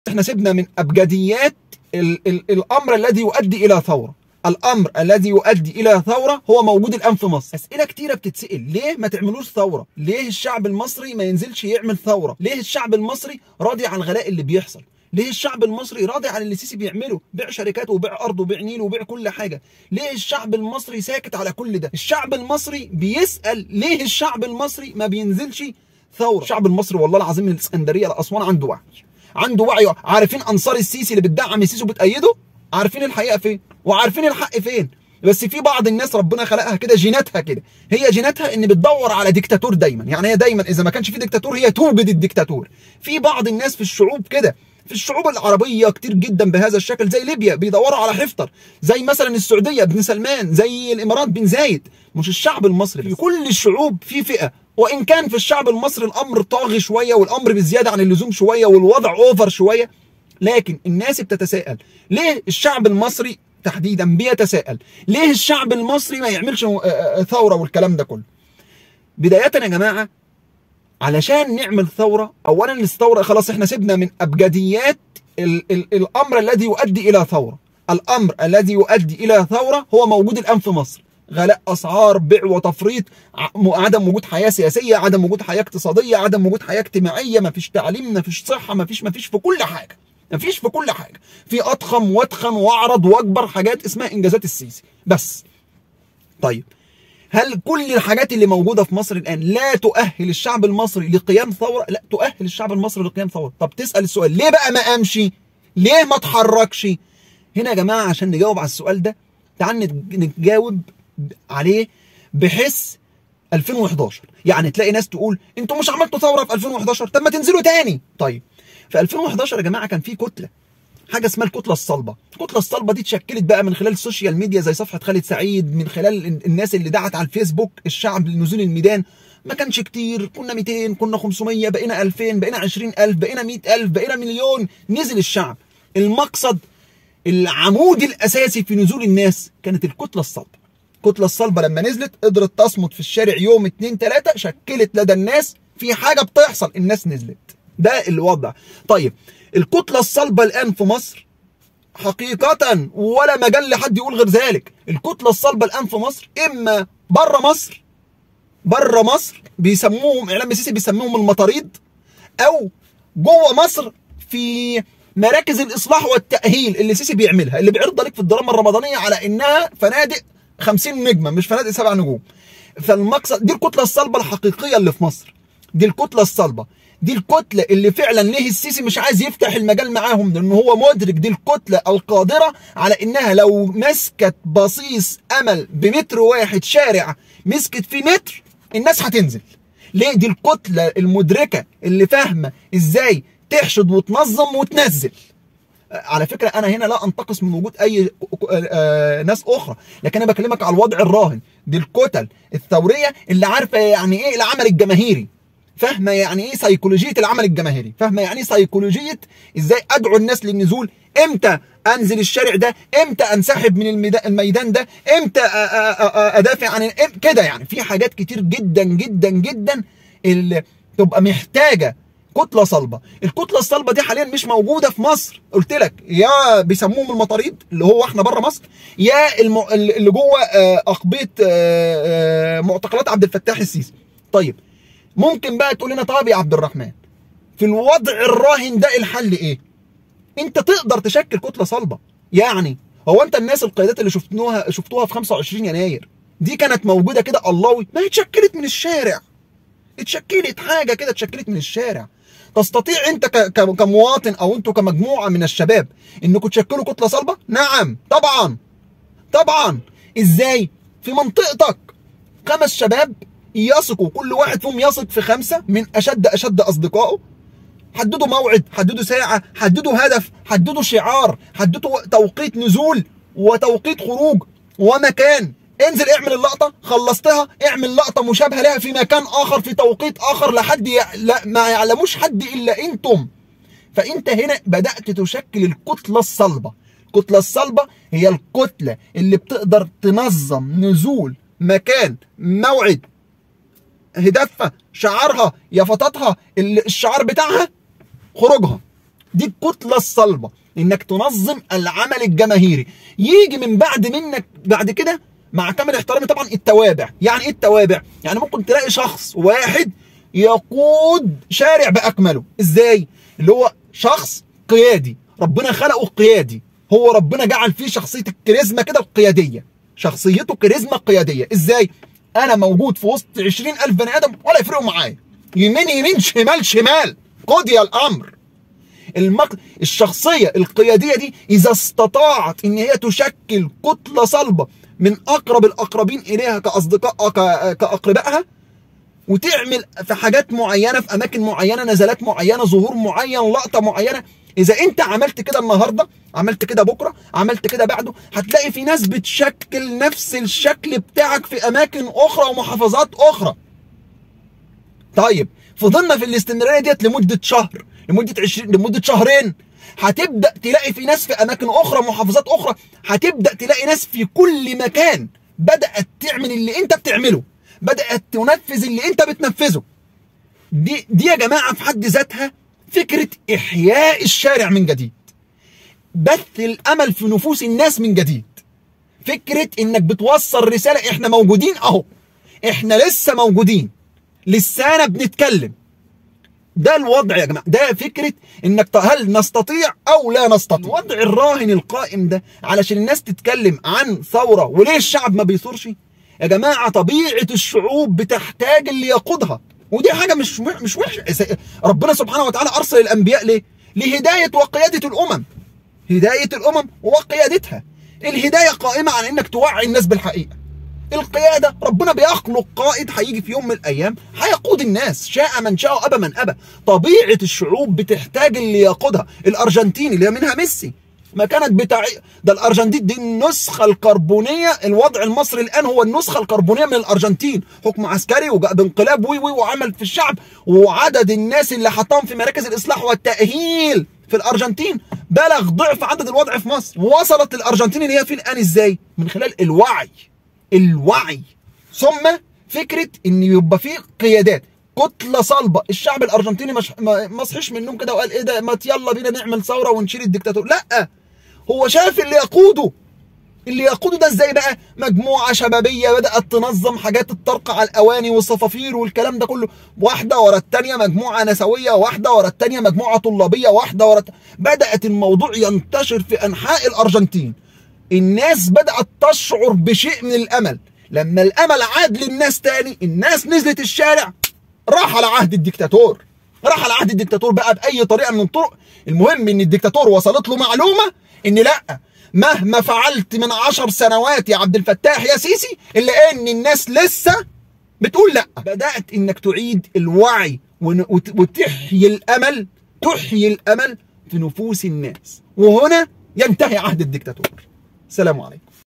احنا سيبنا من ابجديات ال ال الامر الذي يؤدي الى ثوره الامر الذي يؤدي الى ثوره هو موجود الان في مصر اسئله كتيره بتتسال ليه ما تعملوش ثوره ليه الشعب المصري ما ينزلش يعمل ثوره ليه الشعب المصري راضي على الغلاء اللي بيحصل ليه الشعب المصري راضي على اللي السيسي بيعمله بيع شركات وبيع ارض وبيع نيل وبيع كل حاجه ليه الشعب المصري ساكت على كل ده الشعب المصري بيسال ليه الشعب المصري ما بينزلش ثوره الشعب المصري والله العظيم من الاسكندريه لاسوان عنده وعي عنده وعي عارفين انصار السيسي اللي بتدعم السيسي وبتأيده عارفين الحقيقه فين وعارفين الحق فين بس في بعض الناس ربنا خلقها كده جيناتها كده هي جيناتها ان بتدور على ديكتاتور دايما يعني هي دايما اذا ما كانش في ديكتاتور هي توجد الديكتاتور في بعض الناس في الشعوب كده في الشعوب العربيه كتير جدا بهذا الشكل زي ليبيا بيدوروا على حفتر زي مثلا السعوديه بن سلمان زي الامارات بن زايد مش الشعب المصري في كل الشعوب في فئه وان كان في الشعب المصري الامر طاغي شويه والامر بزياده عن اللزوم شويه والوضع اوفر شويه لكن الناس بتتساءل ليه الشعب المصري تحديدا بيتساءل ليه الشعب المصري ما يعملش ثوره والكلام ده كله بدايه يا جماعه علشان نعمل ثوره اولا الثوره خلاص احنا سيبنا من ابجديات ال ال الامر الذي يؤدي الى ثوره الامر الذي يؤدي الى ثوره هو موجود الان في مصر غلاء اسعار بيع وتفريط عدم وجود حياه سياسيه عدم وجود حياه اقتصاديه عدم وجود حياه اجتماعيه مفيش تعليم مفيش صحه مفيش مفيش في كل حاجه مفيش في كل حاجه في اضخم واتخن واعرض واكبر حاجات اسمها انجازات السيسي بس طيب هل كل الحاجات اللي موجوده في مصر الان لا تؤهل الشعب المصري لقيام ثوره لا تؤهل الشعب المصري لقيام ثوره طب تسال السؤال ليه بقى ما امشي ليه ما اتحركش هنا يا جماعه عشان نجاوب على السؤال ده تعال نتجاوب عليه بحس 2011 يعني تلاقي ناس تقول انتوا مش عملتوا ثوره في 2011 طب ما تنزلوا تاني طيب في 2011 يا جماعه كان في كتله حاجه اسمها الكتله الصلبه الكتله الصلبه دي اتشكلت بقى من خلال السوشيال ميديا زي صفحه خالد سعيد من خلال الناس اللي دعت على الفيسبوك الشعب لنزول الميدان ما كانش كتير كنا 200 كنا 500 بقينا 2000 بقينا 20000 بقينا 100000 بقينا مليون نزل الشعب المقصد العمود الاساسي في نزول الناس كانت الكتله الصلبه الكتله الصلبه لما نزلت قدرت تصمد في الشارع يوم 2 3 شكلت لدى الناس في حاجه بتحصل الناس نزلت ده الوضع طيب الكتله الصلبه الان في مصر حقيقه ولا مجال لحد يقول غير ذلك الكتله الصلبه الان في مصر اما بره مصر بره مصر بيسموهم اعلام السيسي بيسموهم المطاريد او جوه مصر في مراكز الاصلاح والتاهيل اللي السيسي بيعملها اللي بيعرض لك في الدراما الرمضانيه على انها فنادق 50 نجمه مش فنادق سبع نجوم فالمقصد دي الكتله الصلبه الحقيقيه اللي في مصر دي الكتله الصلبه دي الكتله اللي فعلا ليه السيسي مش عايز يفتح المجال معاهم لان هو مدرك دي الكتله القادره على انها لو مسكت بصيص امل بمتر واحد شارع مسكت فيه متر الناس هتنزل ليه دي الكتله المدركه اللي فاهمه ازاي تحشد وتنظم وتنزل على فكره انا هنا لا انتقص من وجود اي ناس اخرى لكن انا بكلمك على الوضع الراهن دي الكتل الثوريه اللي عارفه يعني ايه العمل الجماهيري فاهمه يعني ايه سيكولوجيه العمل الجماهيري فاهمه يعني ايه سيكولوجيه ازاي ادعو الناس للنزول امتى انزل الشارع ده امتى انسحب من الميدان ده امتى ادافع عن كده يعني في حاجات كتير جدا جدا جدا اللي تبقى محتاجه كتله صلبه الكتله الصلبه دي حاليا مش موجوده في مصر قلت لك يا بيسموهم المطاريد اللي هو احنا بره مصر يا الم... اللي جوه اقبيه معتقلات عبد الفتاح السيسي طيب ممكن بقى تقول لنا طب يا عبد الرحمن في الوضع الراهن ده الحل ايه انت تقدر تشكل كتله صلبه يعني هو انت الناس القيادات اللي شفتوها شفتوها في 25 يناير دي كانت موجوده كده اللهوي ما هي اتشكلت من الشارع اتشكلت حاجه كده اتشكلت من الشارع تستطيع انت كمواطن او انتوا كمجموعه من الشباب انكم تشكلوا كتله صلبه نعم طبعا طبعا ازاي في منطقتك خمس شباب يثقوا كل واحد فيهم يثق في خمسه من اشد اشد اصدقائه حددوا موعد حددوا ساعه حددوا هدف حددوا شعار حددوا توقيت نزول وتوقيت خروج ومكان انزل اعمل اللقطه خلصتها اعمل لقطه مشابهه لها في مكان اخر في توقيت اخر لحد يع... لا ما يعلموش حد الا انتم فانت هنا بدات تشكل الكتله الصلبه الكتله الصلبه هي الكتله اللي بتقدر تنظم نزول مكان موعد هدفها شعارها يافطاتها الشعار بتاعها خروجها دي الكتله الصلبه انك تنظم العمل الجماهيري يجي من بعد منك بعد كده مع كامل احترامي طبعا التوابع يعني ايه التوابع يعني ممكن تلاقي شخص واحد يقود شارع باكمله ازاي اللي هو شخص قيادي ربنا خلقه قيادي هو ربنا جعل فيه شخصيه الكاريزما كده القياديه شخصيته كاريزما قياديه ازاي انا موجود في وسط 20000 بني ادم ولا يفرقوا معايا يمين يمين شمال شمال قضي الامر المق... الشخصيه القياديه دي اذا استطاعت ان هي تشكل كتله صلبه من اقرب الاقربين اليها كاصدقاء ك... كاقربائها وتعمل في حاجات معينه في اماكن معينه نزلات معينه ظهور معين لقطه معينه اذا انت عملت كده النهارده عملت كده بكره عملت كده بعده هتلاقي في ناس بتشكل نفس الشكل بتاعك في اماكن اخرى ومحافظات اخرى طيب فضلنا في الاستمراريه ديت لمده شهر لمده 20 لمده شهرين هتبدا تلاقي في ناس في اماكن اخرى محافظات اخرى هتبدا تلاقي ناس في كل مكان بدات تعمل اللي انت بتعمله بدات تنفذ اللي انت بتنفذه دي دي يا جماعه في حد ذاتها فكره احياء الشارع من جديد بث الامل في نفوس الناس من جديد فكره انك بتوصل رساله احنا موجودين اهو احنا لسه موجودين لسانا بنتكلم ده الوضع يا جماعه ده فكره انك هل نستطيع او لا نستطيع الوضع الراهن القائم ده علشان الناس تتكلم عن ثوره وليه الشعب ما بيثورش يا جماعه طبيعه الشعوب بتحتاج اللي يقودها ودي حاجه مش مش وحشه ربنا سبحانه وتعالى ارسل الانبياء ليه لهدايه وقياده الامم هدايه الامم وقيادتها الهدايه قائمه على انك توعي الناس بالحقيقه القياده ربنا بيخلق قائد هيجي في يوم من الايام هيقود الناس شاء من شاء وابى من ابى طبيعه الشعوب بتحتاج اللي يقودها الارجنتين اللي هي منها ميسي ما كانت بتاع ده الارجنتين دي النسخه الكربونيه الوضع المصري الان هو النسخه الكربونيه من الارجنتين حكم عسكري وجاء بانقلاب وي وي وعمل في الشعب وعدد الناس اللي حطهم في مراكز الاصلاح والتاهيل في الارجنتين بلغ ضعف عدد الوضع في مصر وصلت الارجنتين اللي هي فيه الان ازاي من خلال الوعي الوعي ثم فكره ان يبقى فيه قيادات كتله صلبه الشعب الارجنتيني مش ما صحيش من النوم كده وقال ايه ده ما يلا بينا نعمل ثوره ونشيل الدكتاتور لا هو شاف اللي يقوده اللي يقوده ده ازاي بقى مجموعه شبابيه بدات تنظم حاجات الطرق على الاواني والصفافير والكلام ده كله واحده ورا الثانيه مجموعه نسويه واحده ورا الثانيه مجموعه طلابيه واحده ورا بدات الموضوع ينتشر في انحاء الارجنتين الناس بدات تشعر بشيء من الامل لما الامل عاد للناس تاني الناس نزلت الشارع راح على عهد الدكتاتور راح على عهد الدكتاتور بقى باي طريقه من الطرق المهم ان الدكتاتور وصلت له معلومه ان لا مهما فعلت من عشر سنوات يا عبد الفتاح يا سيسي الا ان الناس لسه بتقول لا بدات انك تعيد الوعي وتحيي الامل تحيي الامل في نفوس الناس وهنا ينتهي عهد الدكتاتور السلام عليكم